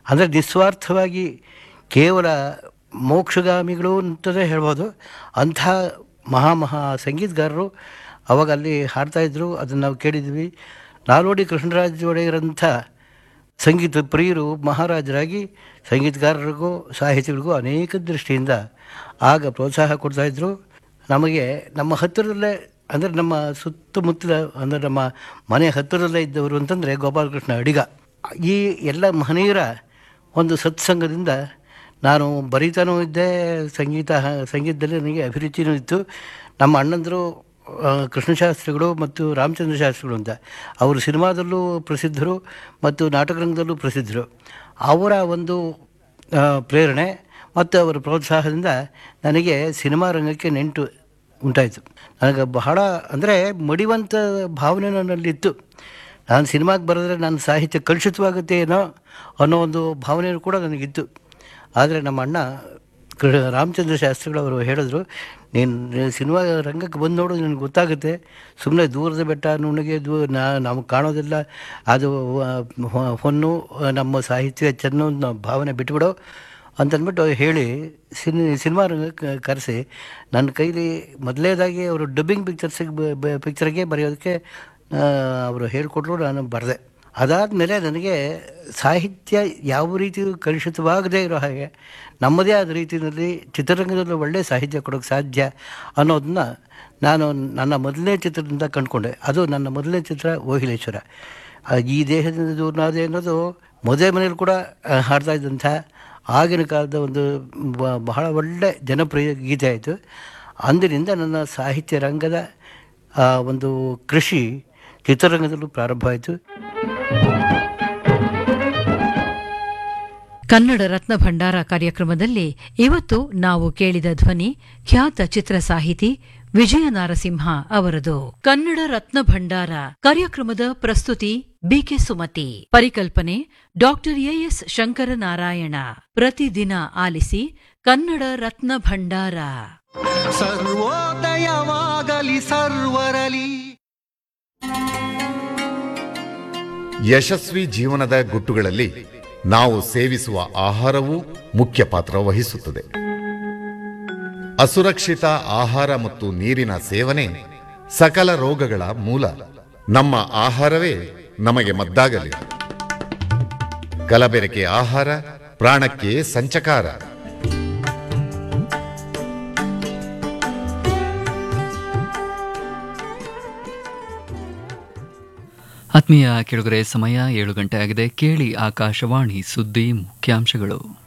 ಅಂದರೆ ನಿಸ್ವಾರ್ಥವಾಗಿ ಕೇವಲ ಮೋಕ್ಷಗಾಮಿಗಳು ಅಂತಲೇ ಹೇಳ್ಬೋದು ಅಂಥ ಮಹಾ ಮಹಾ ಸಂಗೀತಗಾರರು ಅವಾಗ ಅಲ್ಲಿ ಹಾಡ್ತಾಯಿದ್ರು ಅದನ್ನು ನಾವು ಕೇಳಿದ್ವಿ ನಾಲ್ವಡಿ ಕೃಷ್ಣರಾಜ ಒಡೆಯರಂಥ ಸಂಗೀತ ಪ್ರಿಯರು ಮಹಾರಾಜರಾಗಿ ಸಂಗೀತಗಾರರಿಗೂ ಸಾಹಿತಿಗಳಿಗೂ ಅನೇಕ ದೃಷ್ಟಿಯಿಂದ ಆಗ ಪ್ರೋತ್ಸಾಹ ಕೊಡ್ತಾಯಿದ್ರು ನಮಗೆ ನಮ್ಮ ಹತ್ತಿರದಲ್ಲೇ ಅಂದರೆ ನಮ್ಮ ಸುತ್ತಮುತ್ತಲ ಅಂದರೆ ನಮ್ಮ ಮನೆ ಹತ್ತಿರದಲ್ಲೇ ಇದ್ದವರು ಅಂತಂದರೆ ಗೋಪಾಲಕೃಷ್ಣ ಅಡಿಗ ಈ ಎಲ್ಲ ಮಹನೀಯರ ಒಂದು ಸತ್ಸಂಗದಿಂದ ನಾನು ಬರೀತಾನೂ ಇದ್ದೆ ಸಂಗೀತ ಸಂಗೀತದಲ್ಲಿ ನನಗೆ ಅಭಿರುಚಿನೂ ಇತ್ತು ನಮ್ಮ ಅಣ್ಣಂದರು ಆ, ಕೃಷ್ಣಶಾಸ್ತ್ರಿಗಳು ಮತ್ತು ರಾಮಚಂದ್ರ ಶಾಸ್ತ್ರಿಗಳು ಅಂತ ಅವರು ಸಿನಿಮಾದಲ್ಲೂ ಪ್ರಸಿದ್ಧರು ಮತ್ತು ನಾಟಕರಂಗದಲ್ಲೂ ಪ್ರಸಿದ್ಧರು ಅವರ ಒಂದು ಆ, ಪ್ರೇರಣೆ ಮತ್ತು ಅವರ ಪ್ರೋತ್ಸಾಹದಿಂದ ನನಗೆ ಸಿನಿಮಾ ರಂಗಕ್ಕೆ ನೆಂಟು ಉಂಟಾಯಿತು ನನಗೆ ಬಹಳ ಅಂದರೆ ಮಡಿವಂತ ಭಾವನೆ ನನ್ನಲ್ಲಿತ್ತು ನಾನು ಸಿನಿಮಾಗೆ ಬರೆದ್ರೆ ನನ್ನ ಸಾಹಿತ್ಯ ಕಲುಷಿತವಾಗುತ್ತೆ ಏನೋ ಅನ್ನೋ ಒಂದು ಭಾವನೆಯೂ ಕೂಡ ನನಗಿತ್ತು ಆದರೆ ನಮ್ಮ ಅಣ್ಣ ಕೃ ರಾಮಚಂದ್ರ ಶಾಸ್ತ್ರಿಗಳವರು ಹೇಳಿದ್ರು ನೀನು ಸಿನಿಮಾ ರಂಗಕ್ಕೆ ಬಂದು ನೋಡು ನಿನಗೆ ಗೊತ್ತಾಗುತ್ತೆ ಸುಮ್ಮನೆ ದೂರದ ಬೆಟ್ಟ ನುಣ್ಣಗೆ ದೂ ನಾ ನಮಗೆ ಕಾಣೋದಿಲ್ಲ ಅದು ಆ, ಹೊ- ಹೊನ್ನು ನಮ್ಮ ಸಾಹಿತ್ಯ ಚೆನ್ನೋ ಅನ್ನೋ ಭಾವನೆ ಬಿಟ್ಬಿಡು ಅಂತಂದ್ಬಿಟ್ಟು ಹೇಳಿ ಸಿನಿ ಸಿನಿಮಾ ರಂಗಕ್ಕೆ ಕರೆಸಿ ನನ್ನ ಕೈಲಿ ಮೊದಲನೇದಾಗಿ ಅವರು ಡಬ್ಬಿಂಗ್ ಪಿಕ್ಚರ್ಸಿಗೆ ಪಿಕ್ಚರ್ಗೆ ಬರೆಯೋದಕ್ಕೆ ಆ, ಅವರು ಹೇಳಿಕೊಟ್ರು ನಾನು ಬರೆದೆ ಅದಾದಮೇಲೆ ನನಗೆ ಸಾಹಿತ್ಯ ಯಾವ ರೀತಿ ಕಲುಷಿತವಾಗದೇ ಇರೋ ಹಾಗೆ ನಮ್ಮದೇ ಆದ ರೀತಿಯಲ್ಲಿ ಚಿತ್ರರಂಗದಲ್ಲಿ ಒಳ್ಳೆಯ ಸಾಹಿತ್ಯ ಕೊಡೋಕ್ಕೆ ಸಾಧ್ಯ ಅನ್ನೋದನ್ನ ನಾನು ನನ್ನ ಮೊದಲನೇ ಚಿತ್ರದಿಂದ ಕಂಡುಕೊಂಡೆ ಅದು ನನ್ನ ಮೊದಲನೇ ಚಿತ್ರ ಓಹಿಲೇಶ್ವರ ಆ, ಈ ದೇಹದಿಂದ ದೂರನಾದೆ ಅನ್ನೋದು ಮದುವೆ ಮನೇಲಿ ಕೂಡ ಆ, ಹಾಡ್ತಾ ಇದ್ದಂಥ ಆಗಿನ ಕಾಲದ ಒಂದು ಬ- ಬಹಳ ಒಳ್ಳೆ ಜನಪ್ರಿಯ ಗೀತೆ ಆಯಿತು ಅಂದಿನಿಂದ ನನ್ನ ಸಾಹಿತ್ಯ ರಂಗದ ಆ, ಒಂದು ಕೃಷಿ ಚಿತ್ರರಂಗದಲ್ಲೂ ಪ್ರಾರಂಭ ಆಯಿತು ಕನ್ನಡ ರತ್ನ ಭಂಡಾರ ಕಾರ್ಯಕ್ರಮದಲ್ಲಿ ಇವತ್ತು ನಾವು ಕೇಳಿದ ಧ್ವನಿ ಖ್ಯಾತ ಚಿತ್ರ ಸಾಹಿತಿ ವಿಜಯ ನಾರಸಿಂಹ ಅವರದು ಕನ್ನಡ ರತ್ನ ಭಂಡಾರ ಕಾರ್ಯಕ್ರಮದ ಪ್ರಸ್ತುತಿ ಬಿಕೆ ಸುಮತಿ ಪರಿಕಲ್ಪನೆ ಡಾಕ್ಟರ್ ಎಎಸ್ ಶಂಕರನಾರಾಯಣ ಪ್ರತಿದಿನ ಆಲಿಸಿ ಕನ್ನಡ ರತ್ನ ಭಂಡಾರ ಸರ್ವೋದಯವಾಗಲಿ ಸರ್ವರಲಿ ಯಶಸ್ವಿ ಜೀವನದ ಗುಟ್ಟುಗಳಲ್ಲಿ ನಾವು ಸೇವಿಸುವ ಆಹಾರವೂ ಮುಖ್ಯ ಪಾತ್ರ ವಹಿಸುತ್ತದೆ ಅಸುರಕ್ಷಿತ ಆಹಾರ ಮತ್ತು ನೀರಿನ ಸೇವನೆ ಸಕಲ ರೋಗಗಳ ಮೂಲ ನಮ್ಮ ಆಹಾರವೇ ನಮಗೆ ಮದ್ದಾಗಲಿ ಕಲಬೆರಕೆ ಆಹಾರ ಪ್ರಾಣಕ್ಕೆ ಸಂಚಕಾರ ಆತ್ಮೀಯ ಕೆಳಗರೆ ಸಮಯ ಏಳು ಗಂಟೆ ಆಗಿದೆ ಕೇಳಿ ಆಕಾಶವಾಣಿ ಸುದ್ದಿ ಮುಖ್ಯಾಂಶಗಳು